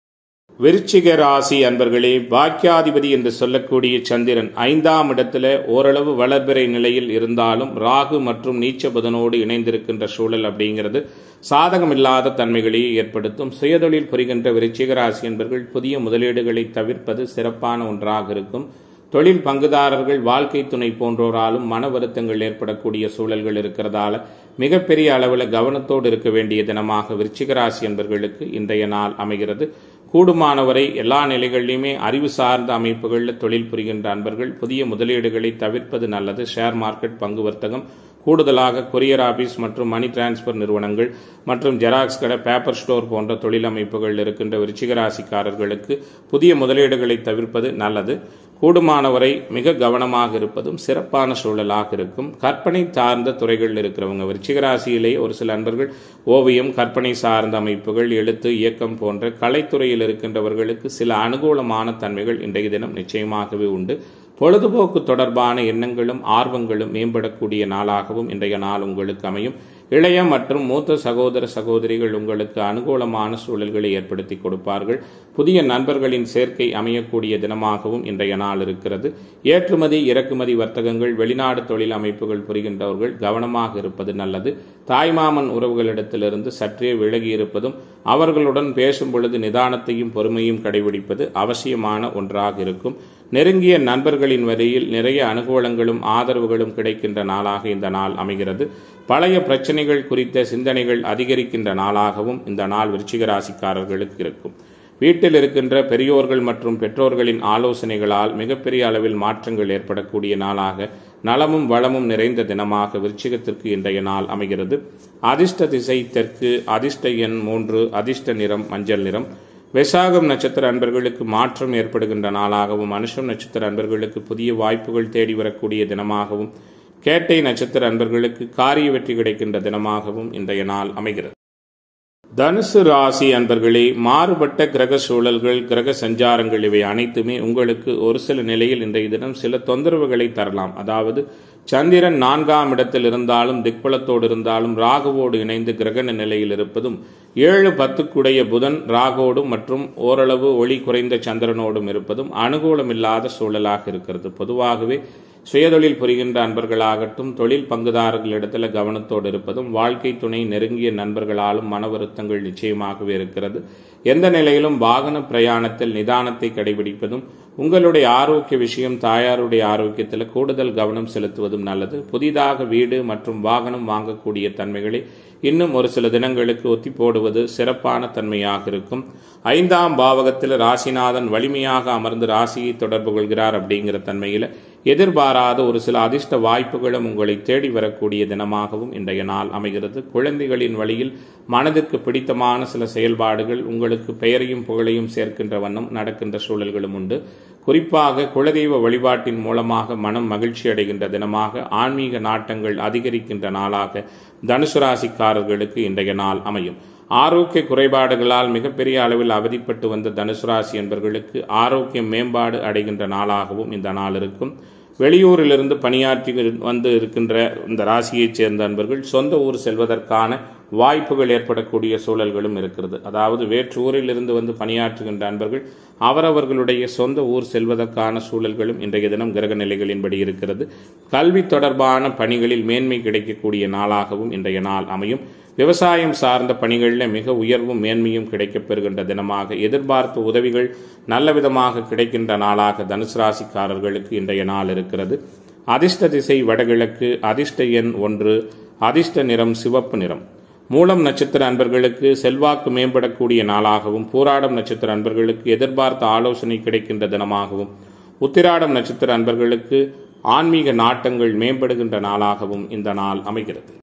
விருச்சிக ராசி அன்பர்களே பாக்கியாதிபதி என்று சொல்லக்கூடிய சந்திரன் ஐந்தாம் இடத்துல ஓரளவு வளர்பிறை நிலையில் இருந்தாலும் ராகு மற்றும் நீச்ச புதனோடு இணைந்திருக்கின்ற சூழல் அப்படிங்கிறது சாதகமில்லாத தன்மைகளை ஏற்படுத்தும் சுயதொழில் புரிகின்ற விருச்சிக ராசி என்பர்கள் புதிய முதலீடுகளை தவிர்ப்பது சிறப்பான ஒன்றாக இருக்கும் தொழில் பங்குதாரர்கள் வாழ்க்கை துணை போன்றோராலும் மன வருத்தங்கள் ஏற்படக்கூடிய சூழல்கள் இருக்கிறதால மிகப்பெரிய அளவில் கவனத்தோடு இருக்க வேண்டிய தினமாக விருச்சிக ராசி என்பர்களுக்கு இன்றைய நாள் அமைகிறது கூடுமானவரை எல்லா நிலைகளிலுமே அறிவு சார்ந்த அமைப்புகளில் தொழில் புரிகின்ற அன்பர்கள் புதிய முதலீடுகளை தவிர்ப்பது நல்லது ஷேர் மார்க்கெட் பங்கு வர்த்தகம் கூடுதலாக கொரியர் ஆபீஸ் மற்றும் மணி டிரான்ஸ்பர் நிறுவனங்கள் மற்றும் ஜெராக்ஸ் கடை பேப்பர் ஸ்டோர் போன்ற தொழில் அமைப்புகள் இருக்கின்ற விருச்சிக ராசிக்காரர்களுக்கு புதிய முதலீடுகளை தவிர்ப்பது நல்லது கூடுமானவரை மிக கவனமாக இருப்பதும் சிறப்பான சூழலாக இருக்கும் கற்பனை சார்ந்த துறைகளில் இருக்கிறவங்க விருச்சிக ராசியிலே ஒரு சில நண்பர்கள் ஓவியம் கற்பனை சார்ந்த அமைப்புகள் எழுத்து இயக்கம் போன்ற கலைத்துறையில் இருக்கின்றவர்களுக்கு சில அனுகூலமான தன்மைகள் இன்றைய தினம் நிச்சயமாகவே உண்டு பொழுதுபோக்கு தொடர்பான எண்ணங்களும் ஆர்வங்களும் மேம்படக்கூடிய நாளாகவும் இன்றைய நாள் உங்களுக்கு அமையும் இளைய மற்றும் மூத்த சகோதர சகோதரிகள் உங்களுக்கு அனுகூலமான சூழல்களை ஏற்படுத்தி கொடுப்பார்கள் புதிய நண்பர்களின் சேர்க்கை அமையக்கூடிய தினமாகவும் இன்றைய நாள் இருக்கிறது ஏற்றுமதி இறக்குமதி வர்த்தகங்கள் வெளிநாடு தொழில் அமைப்புகள் புரிகின்றவர்கள் கவனமாக இருப்பது நல்லது தாய்மாமன் உறவுகளிடத்திலிருந்து சற்றே விலகி இருப்பதும் அவர்களுடன் பேசும் பொழுது நிதானத்தையும் பொறுமையும் கடைபிடிப்பது அவசியமான ஒன்றாக இருக்கும் நெருங்கிய நண்பர்களின் வரையில் நிறைய அனுகூலங்களும் ஆதரவுகளும் கிடைக்கின்ற நாளாக இந்த நாள் அமைகிறது பழைய பிரச்சனைகள் குறித்த சிந்தனைகள் அதிகரிக்கின்ற நாளாகவும் இந்த நாள் விருச்சிக ராசிக்காரர்களுக்கு இருக்கும் வீட்டில் இருக்கின்ற பெரியோர்கள் மற்றும் பெற்றோர்களின் ஆலோசனைகளால் மிகப்பெரிய அளவில் மாற்றங்கள் ஏற்படக்கூடிய நாளாக நலமும் வளமும் நிறைந்த தினமாக விருச்சிகத்திற்கு இன்றைய நாள் அமைகிறது அதிர்ஷ்ட திசை தெற்கு அதிர்ஷ்ட எண் மூன்று அதிர்ஷ்ட நிறம் மஞ்சள் நிறம் விசாகம் நட்சத்திர அன்பர்களுக்கு மாற்றம் ஏற்படுகின்ற நாளாகவும் அனுஷம் நட்சத்திர அன்பர்களுக்கு புதிய வாய்ப்புகள் தேடி வரக்கூடிய தினமாகவும் கேட்டை நட்சத்திர அன்பர்களுக்கு காரிய வெற்றி கிடைக்கின்ற தினமாகவும் இன்றைய நாள் அமைகிறது தனுசு ராசி அன்பர்களே மாறுபட்ட கிரக சூழல்கள் கிரக சஞ்சாரங்கள் இவை அனைத்துமே உங்களுக்கு ஒரு சில நிலையில் இன்றைய தினம் சில தொந்தரவுகளை தரலாம் அதாவது சந்திரன் நான்காம் இடத்தில் இருந்தாலும் திக்பலத்தோடு இருந்தாலும் ராகுவோடு இணைந்து கிரகண நிலையில் இருப்பதும் ஏழு பத்துக்குடைய புதன் ராகோடும் மற்றும் ஓரளவு ஒளி குறைந்த சந்திரனோடும் இருப்பதும் அனுகூலமில்லாத சூழலாக இருக்கிறது பொதுவாகவே சுயதொழில் புரிகின்ற அன்பர்களாகட்டும் தொழில் பங்குதாரர்களிடத்தில் கவனத்தோடு இருப்பதும் வாழ்க்கை துணை நெருங்கிய நண்பர்களாலும் மன வருத்தங்கள் நிச்சயமாகவே இருக்கிறது எந்த நிலையிலும் வாகன பிரயாணத்தில் நிதானத்தை கடைபிடிப்பதும் உங்களுடைய ஆரோக்கிய விஷயம் தாயாருடைய ஆரோக்கியத்தில் கூடுதல் கவனம் செலுத்துவதும் நல்லது புதிதாக வீடு மற்றும் வாகனம் வாங்கக்கூடிய தன்மைகளை இன்னும் ஒரு சில தினங்களுக்கு ஒத்தி போடுவது சிறப்பான தன்மையாக இருக்கும் ஐந்தாம் பாவகத்தில் ராசிநாதன் வலிமையாக அமர்ந்து ராசியை தொடர்பு கொள்கிறார் அப்படிங்கிற தன்மையில் எதிர்பாராத ஒரு சில அதிர்ஷ்ட வாய்ப்புகளும் உங்களை தேடி வரக்கூடிய தினமாகவும் இன்றைய நாள் அமைகிறது குழந்தைகளின் வழியில் மனதிற்கு பிடித்தமான சில செயல்பாடுகள் உங்களுக்கு பெயரையும் புகழையும் சேர்க்கின்ற வண்ணம் நடக்கின்ற சூழல்களும் உண்டு குறிப்பாக குலதெய்வ வழிபாட்டின் மூலமாக மனம் மகிழ்ச்சி அடைகின்ற தினமாக ஆன்மீக நாட்டங்கள் அதிகரிக்கின்ற நாளாக தனுசு ராசிக்காரர்களுக்கு இன்றைய நாள் அமையும் ஆரோக்கிய குறைபாடுகளால் மிகப்பெரிய அளவில் அவதிப்பட்டு வந்த தனுசு ராசி என்பவர்களுக்கு ஆரோக்கியம் மேம்பாடு அடைகின்ற நாளாகவும் இந்த நாள் இருக்கும் வெளியூரிலிருந்து பணியாற்றி வந்து இருக்கின்ற இந்த ராசியைச் சேர்ந்த அன்பர்கள் சொந்த ஊர் செல்வதற்கான வாய்ப்புகள் ஏற்படக்கூடிய சூழல்களும் இருக்கிறது அதாவது வேற்று ஊரிலிருந்து வந்து பணியாற்றுகின்ற அன்பர்கள் அவரவர்களுடைய சொந்த ஊர் செல்வதற்கான சூழல்களும் இன்றைய தினம் கிரக நிலைகளின்படி இருக்கிறது கல்வி தொடர்பான பணிகளில் மேன்மை கிடைக்கக்கூடிய நாளாகவும் இன்றைய நாள் அமையும் விவசாயம் சார்ந்த பணிகளில் மிக உயர்வும் மேன்மையும் கிடைக்கப் பெறுகின்ற தினமாக எதிர்பார்த்த உதவிகள் நல்ல விதமாக கிடைக்கின்ற நாளாக தனுசு ராசிக்காரர்களுக்கு இன்றைய நாள் இருக்கிறது அதிர்ஷ்ட திசை வடகிழக்கு அதிர்ஷ்ட எண் ஒன்று அதிர்ஷ்ட நிறம் சிவப்பு நிறம் மூலம் நட்சத்திர அன்பர்களுக்கு செல்வாக்கு மேம்படக்கூடிய நாளாகவும் பூராடம் நட்சத்திர அன்பர்களுக்கு எதிர்பார்த்த ஆலோசனை கிடைக்கின்ற தினமாகவும் உத்திராடம் நட்சத்திர அன்பர்களுக்கு ஆன்மீக நாட்டங்கள் மேம்படுகின்ற நாளாகவும் இந்த நாள் அமைகிறது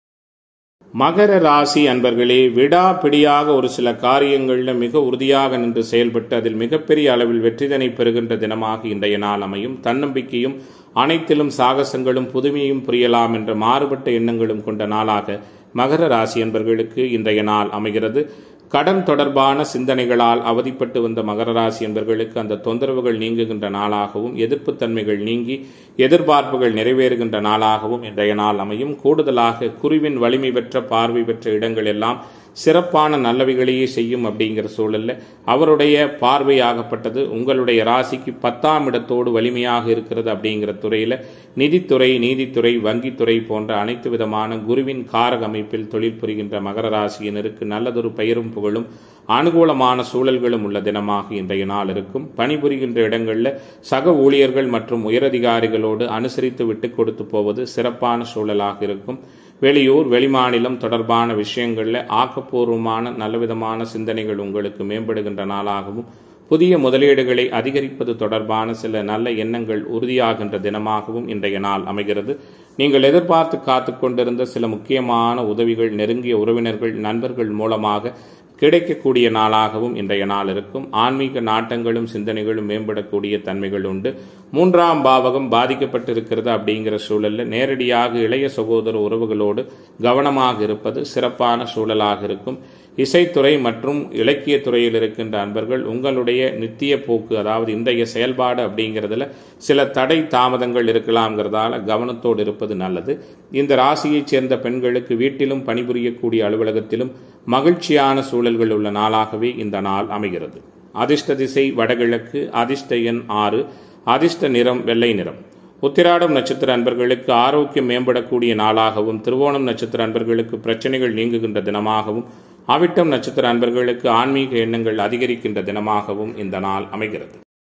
மகர ராசி அன்பர்களே விடாபிடியாக ஒரு சில காரியங்களில் மிக உறுதியாக நின்று செயல்பட்டு அதில் மிகப்பெரிய அளவில் வெற்றிதனை பெறுகின்ற தினமாக இன்றைய நாள் அமையும் தன்னம்பிக்கையும் அனைத்திலும் சாகசங்களும் புதுமையும் புரியலாம் என்ற மாறுபட்ட எண்ணங்களும் கொண்ட நாளாக மகர ராசி என்பர்களுக்கு இன்றைய நாள் அமைகிறது கடன் தொடர்பான சிந்தனைகளால் அவதிப்பட்டு வந்த மகர ராசி என்பர்களுக்கு அந்த தொந்தரவுகள் நீங்குகின்ற நாளாகவும் எதிர்ப்புத்தன்மைகள் நீங்கி எதிர்பார்ப்புகள் நிறைவேறுகின்ற நாளாகவும் இன்றைய நாள் அமையும் கூடுதலாக குருவின் வலிமை பெற்ற பார்வை பெற்ற இடங்கள் எல்லாம் சிறப்பான நல்லவைகளையே செய்யும் அப்படிங்கிற சூழல்ல அவருடைய பார்வையாகப்பட்டது உங்களுடைய ராசிக்கு பத்தாம் இடத்தோடு வலிமையாக இருக்கிறது அப்படிங்கிற துறையில நிதித்துறை நீதித்துறை வங்கித்துறை போன்ற அனைத்து விதமான குருவின் காரக அமைப்பில் தொழில் புரிகின்ற மகர ராசியினருக்கு நல்லதொரு பெயரும் புகழும் அனுகூலமான சூழல்களும் உள்ள தினமாக இன்றைய நாள் இருக்கும் பணிபுரிகின்ற இடங்களில் சக ஊழியர்கள் மற்றும் உயரதிகாரிகளோடு அனுசரித்து விட்டு கொடுத்து போவது சிறப்பான சூழலாக இருக்கும் வெளியூர் வெளிமாநிலம் தொடர்பான விஷயங்களில் ஆக்கப்பூர்வமான நல்லவிதமான சிந்தனைகள் உங்களுக்கு மேம்படுகின்ற நாளாகவும் புதிய முதலீடுகளை அதிகரிப்பது தொடர்பான சில நல்ல எண்ணங்கள் உறுதியாகின்ற தினமாகவும் இன்றைய நாள் அமைகிறது நீங்கள் எதிர்பார்த்து காத்து கொண்டிருந்த சில முக்கியமான உதவிகள் நெருங்கிய உறவினர்கள் நண்பர்கள் மூலமாக கிடைக்கக்கூடிய நாளாகவும் இன்றைய நாள் இருக்கும் ஆன்மீக நாட்டங்களும் சிந்தனைகளும் மேம்படக்கூடிய தன்மைகள் உண்டு மூன்றாம் பாவகம் பாதிக்கப்பட்டிருக்கிறது அப்படிங்கிற சூழல்ல நேரடியாக இளைய சகோதர உறவுகளோடு கவனமாக இருப்பது சிறப்பான சூழலாக இருக்கும் இசைத்துறை மற்றும் இலக்கிய துறையில் இருக்கின்ற அன்பர்கள் உங்களுடைய நித்திய போக்கு அதாவது இன்றைய செயல்பாடு அப்படிங்கிறதுல சில தடை தாமதங்கள் இருக்கலாம்ங்கிறதால கவனத்தோடு இருப்பது நல்லது இந்த ராசியைச் சேர்ந்த பெண்களுக்கு வீட்டிலும் பணிபுரியக்கூடிய அலுவலகத்திலும் மகிழ்ச்சியான சூழல்கள் உள்ள நாளாகவே இந்த நாள் அமைகிறது அதிர்ஷ்ட திசை வடகிழக்கு அதிர்ஷ்ட எண் ஆறு அதிர்ஷ்ட நிறம் வெள்ளை நிறம் உத்திராடம் நட்சத்திர அன்பர்களுக்கு ஆரோக்கியம் மேம்படக்கூடிய நாளாகவும் திருவோணம் நட்சத்திர அன்பர்களுக்கு பிரச்சனைகள் நீங்குகின்ற தினமாகவும் அவிட்டம் நட்சத்திர அன்பர்களுக்கு ஆன்மீக எண்ணங்கள் அதிகரிக்கின்ற தினமாகவும் இந்த நாள் அமைகிறது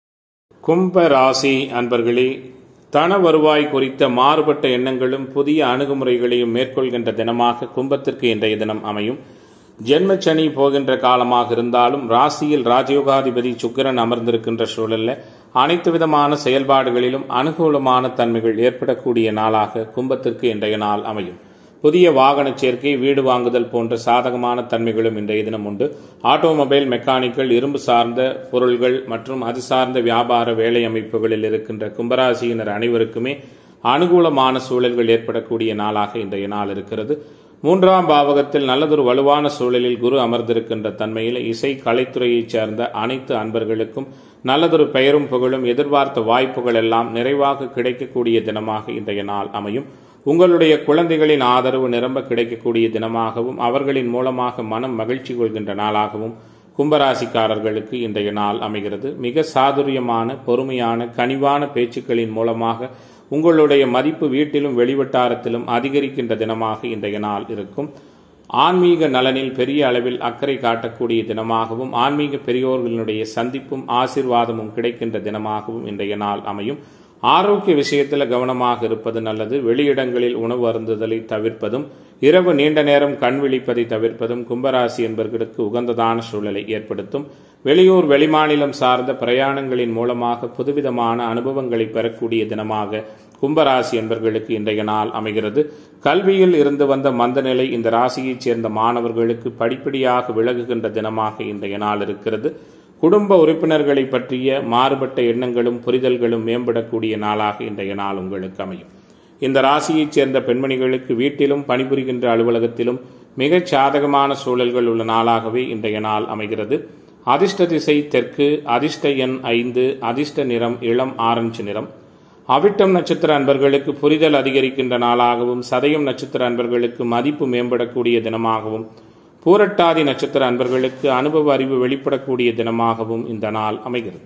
கும்ப ராசி அன்பர்களே தன வருவாய் குறித்த மாறுபட்ட எண்ணங்களும் புதிய அணுகுமுறைகளையும் மேற்கொள்கின்ற தினமாக கும்பத்திற்கு இன்றைய தினம் அமையும் ஜென்மச்சனி போகின்ற காலமாக இருந்தாலும் ராசியில் ராஜயோகாதிபதி சுக்கிரன் அமர்ந்திருக்கின்ற சூழல்ல அனைத்து விதமான செயல்பாடுகளிலும் அனுகூலமான தன்மைகள் ஏற்படக்கூடிய நாளாக கும்பத்திற்கு இன்றைய நாள் அமையும் புதிய வாகன சேர்க்கை வீடு வாங்குதல் போன்ற சாதகமான தன்மைகளும் இன்றைய தினம் உண்டு ஆட்டோமொபைல் மெக்கானிக்கல் இரும்பு சார்ந்த பொருள்கள் மற்றும் அது சார்ந்த வியாபார வேலை அமைப்புகளில் இருக்கின்ற கும்பராசியினர் அனைவருக்குமே அனுகூலமான சூழல்கள் ஏற்படக்கூடிய நாளாக இன்றைய நாள் இருக்கிறது மூன்றாம் பாவகத்தில் நல்லதொரு வலுவான சூழலில் குரு அமர்ந்திருக்கின்ற தன்மையில் இசை கலைத்துறையைச் சேர்ந்த அனைத்து அன்பர்களுக்கும் நல்லதொரு பெயரும் புகழும் எதிர்பார்த்த வாய்ப்புகள் எல்லாம் நிறைவாக கிடைக்கக்கூடிய தினமாக இன்றைய நாள் அமையும் உங்களுடைய குழந்தைகளின் ஆதரவு நிரம்ப கிடைக்கக்கூடிய தினமாகவும் அவர்களின் மூலமாக மனம் மகிழ்ச்சி கொள்கின்ற நாளாகவும் கும்பராசிக்காரர்களுக்கு இன்றைய நாள் அமைகிறது மிக சாதுரியமான பொறுமையான கனிவான பேச்சுக்களின் மூலமாக உங்களுடைய மதிப்பு வீட்டிலும் வெளிவட்டாரத்திலும் அதிகரிக்கின்ற தினமாக இன்றைய நாள் இருக்கும் ஆன்மீக நலனில் பெரிய அளவில் அக்கறை காட்டக்கூடிய தினமாகவும் ஆன்மீக பெரியோர்களுடைய சந்திப்பும் ஆசிர்வாதமும் கிடைக்கின்ற தினமாகவும் இன்றைய நாள் அமையும் ஆரோக்கிய விஷயத்தில் கவனமாக இருப்பது நல்லது வெளியிடங்களில் உணவு அருந்துதலை தவிர்ப்பதும் இரவு நீண்ட நேரம் கண் விழிப்பதை தவிர்ப்பதும் கும்பராசி என்பவர்களுக்கு உகந்ததான சூழலை ஏற்படுத்தும் வெளியூர் வெளிமாநிலம் சார்ந்த பிரயாணங்களின் மூலமாக புதுவிதமான அனுபவங்களை பெறக்கூடிய தினமாக கும்பராசி என்பவர்களுக்கு இன்றைய நாள் அமைகிறது கல்வியில் இருந்து வந்த மந்தநிலை இந்த ராசியைச் சேர்ந்த மாணவர்களுக்கு படிப்படியாக விலகுகின்ற தினமாக இன்றைய நாள் இருக்கிறது குடும்ப உறுப்பினர்களை பற்றிய மாறுபட்ட எண்ணங்களும் புரிதல்களும் மேம்படக்கூடிய நாளாக இன்றைய நாள் உங்களுக்கு அமையும் இந்த ராசியைச் சேர்ந்த பெண்மணிகளுக்கு வீட்டிலும் பணிபுரிகின்ற அலுவலகத்திலும் மிகச் சாதகமான சூழல்கள் உள்ள நாளாகவே இன்றைய நாள் அமைகிறது அதிர்ஷ்ட திசை தெற்கு அதிர்ஷ்ட எண் ஐந்து அதிர்ஷ்ட நிறம் இளம் ஆரஞ்சு நிறம் அவிட்டம் நட்சத்திர அன்பர்களுக்கு புரிதல் அதிகரிக்கின்ற நாளாகவும் சதயம் நட்சத்திர அன்பர்களுக்கு மதிப்பு மேம்படக்கூடிய தினமாகவும் பூரட்டாதி நட்சத்திர அன்பர்களுக்கு அனுபவ அறிவு வெளிப்படக்கூடிய தினமாகவும் இந்த நாள் அமைகிறது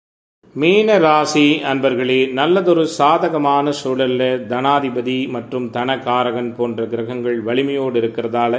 மீன ராசி அன்பர்களே நல்லதொரு சாதகமான சூழல்ல தனாதிபதி மற்றும் தனகாரகன் போன்ற கிரகங்கள் வலிமையோடு இருக்கிறதால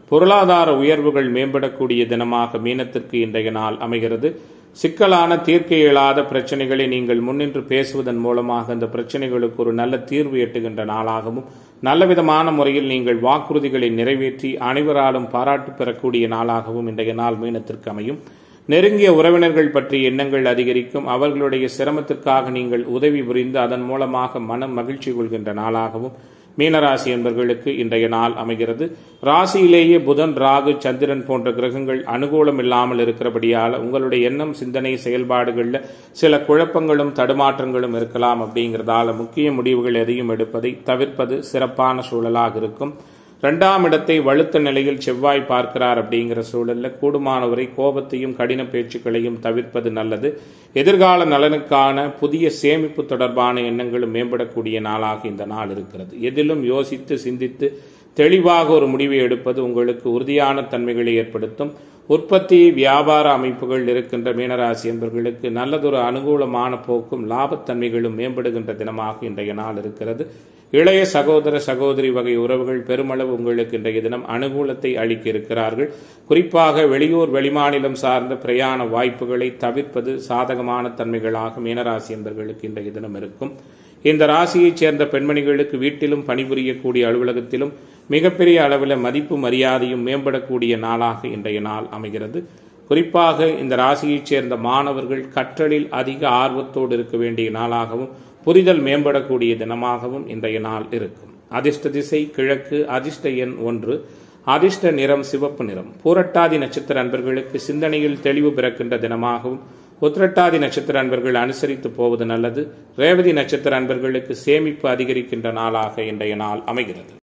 பொருளாதார உயர்வுகள் மேம்படக்கூடிய தினமாக மீனத்திற்கு இன்றைய நாள் அமைகிறது சிக்கலான தீர்க்க இயலாத பிரச்சனைகளை நீங்கள் முன்னின்று பேசுவதன் மூலமாக அந்த பிரச்சனைகளுக்கு ஒரு நல்ல தீர்வு எட்டுகின்ற நாளாகவும் நல்லவிதமான முறையில் நீங்கள் வாக்குறுதிகளை நிறைவேற்றி அனைவராலும் பாராட்டு பெறக்கூடிய நாளாகவும் இன்றைய நாள் மீனத்திற்கு அமையும் நெருங்கிய உறவினர்கள் பற்றிய எண்ணங்கள் அதிகரிக்கும் அவர்களுடைய சிரமத்திற்காக நீங்கள் உதவி புரிந்து அதன் மூலமாக மனம் மகிழ்ச்சி கொள்கின்ற நாளாகவும் மீனராசி என்பவர்களுக்கு இன்றைய நாள் அமைகிறது ராசியிலேயே புதன் ராகு சந்திரன் போன்ற கிரகங்கள் அனுகூலம் இல்லாமல் இருக்கிறபடியால் உங்களுடைய எண்ணம் சிந்தனை செயல்பாடுகளில் சில குழப்பங்களும் தடுமாற்றங்களும் இருக்கலாம் அப்படிங்கிறதால முக்கிய முடிவுகள் எதையும் எடுப்பதை தவிர்ப்பது சிறப்பான சூழலாக இருக்கும் ரெண்டாம் இடத்தை வலுத்த நிலையில் செவ்வாய் பார்க்கிறார் அப்படிங்கிற சூழல்ல கூடுமானவரை கோபத்தையும் கடின பேச்சுக்களையும் தவிர்ப்பது நல்லது எதிர்கால நலனுக்கான புதிய சேமிப்பு தொடர்பான எண்ணங்களும் மேம்படக்கூடிய நாளாக இந்த நாள் இருக்கிறது எதிலும் யோசித்து சிந்தித்து தெளிவாக ஒரு முடிவை எடுப்பது உங்களுக்கு உறுதியான தன்மைகளை ஏற்படுத்தும் உற்பத்தி வியாபார அமைப்புகள் இருக்கின்ற மீனராசி என்பவர்களுக்கு நல்லதொரு அனுகூலமான போக்கும் லாபத்தன்மைகளும் மேம்படுகின்ற தினமாக இன்றைய நாள் இருக்கிறது இளைய சகோதர சகோதரி வகை உறவுகள் பெருமளவு உங்களுக்கு இன்றைய தினம் அனுகூலத்தை அளிக்க இருக்கிறார்கள் குறிப்பாக வெளியூர் வெளிமாநிலம் சார்ந்த பிரயாண வாய்ப்புகளை தவிர்ப்பது சாதகமான தன்மைகளாக மீனராசி என்பவர்களுக்கு இன்றைய தினம் இருக்கும் இந்த ராசியைச் சேர்ந்த பெண்மணிகளுக்கு வீட்டிலும் பணிபுரியக்கூடிய அலுவலகத்திலும் மிகப்பெரிய அளவில் மதிப்பு மரியாதையும் மேம்படக்கூடிய நாளாக இன்றைய நாள் அமைகிறது குறிப்பாக இந்த ராசியைச் சேர்ந்த மாணவர்கள் கற்றலில் அதிக ஆர்வத்தோடு இருக்க வேண்டிய நாளாகவும் புரிதல் மேம்படக்கூடிய தினமாகவும் இன்றைய நாள் இருக்கும் அதிர்ஷ்ட திசை கிழக்கு அதிர்ஷ்ட எண் ஒன்று அதிர்ஷ்ட நிறம் சிவப்பு நிறம் பூரட்டாதி நட்சத்திர அன்பர்களுக்கு சிந்தனையில் தெளிவு பிறக்கின்ற தினமாகவும் உத்திரட்டாதி நட்சத்திர அன்பர்கள் அனுசரித்து போவது நல்லது ரேவதி நட்சத்திர அன்பர்களுக்கு சேமிப்பு அதிகரிக்கின்ற நாளாக இன்றைய நாள் அமைகிறது